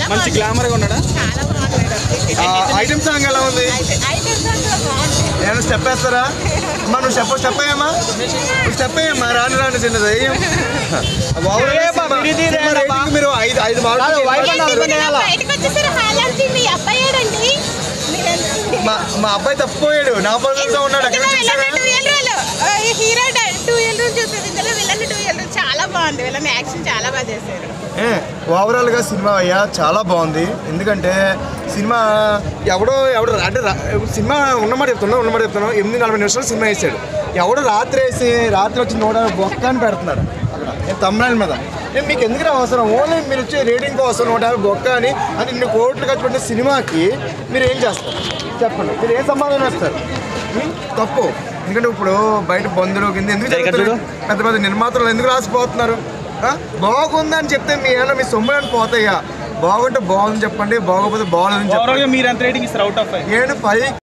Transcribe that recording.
మంచి గ్లామర్ గా ఉన్నాడా చాలా బాగున్నాడు ఐటమ్ సాంగ్ ఎలా ఉంది ఐటమ్స్ అంతా బాగుంది ఏమైనా స్టెప్ వేస్తారా అమ్మా నువ్వు స్టెప్ స్టెప్ అయ్యమ్మా నువ్వు స్టెప్ అయ్యమ్మా రాను రాను చిన్నది అయ్యం మీరు ఐదు ఐదు మార్కులు బయటకు వచ్చేసరి హాలాడుతుంది అబ్బాయి ఏడండి మా మా అబ్బాయి తప్పిపోయాడు నా పనులతో ఉన్నాడు అక్కడ చూసారా హీరో టూ ఇయర్ నుంచి చూస్తుంది ఇందులో విలన్ టూ ఇయర్ చాలా బాగుంది విలన్ యాక్షన్ చాలా బాగా చేశారు ఓవరాల్ గా సినిమా అయ్యా చాలా బాగుంది ఎందుకంటే సినిమా ఎవడో ఎవడో అంటే రా- సినిమా ఉన్నమాట చెప్తున్నా ఉన్నమాట చెప్తున్నా ఎనిమిది నలభై నిమిషాలు సినిమా వేసాడు ఎవడో రాత్రి వేసి రాత్రి వచ్చి నూట యాభై బొక్క అని పెడుతున్నాడు అక్కడ నేను తమిళనాడు మీద నేను మీకు ఎందుకు అవసరం ఓన్లీ మీరు వచ్చే రేటింగ్ కోసం నూట యాభై బొక్క అని అంటే ఇన్ని కోట్లు ఖర్చు పెట్టిన సినిమాకి మీరు ఏం చేస్తారు చెప్పండి మీరు ఏం సమాధానం ఇస్తారు ఉం? తప్పు ఎందుకంటే ఇప్పుడు బయట బంధువులు కింద ఎందుకు ఇక్కడ చూడు. జరుగుతున్నాయి? పెద్ద పెద్ద నిర్మాతలు ఎందుకు రాసిపోతున్నారు ఆ? బాగుందని చెప్తే మీ ఏమన్నా మీ సొమ్ము అని పోతాయా బాగుంటే బాగుందని చెప్పండి బాగోకపోతే బాగుందని ఓవరాల్ చెప్పండి గా మీరు ఎంత రేటింగ్ ఇస్తారు అవుట్ ఆఫ్ ఫైవ్ నేను ఫైవ్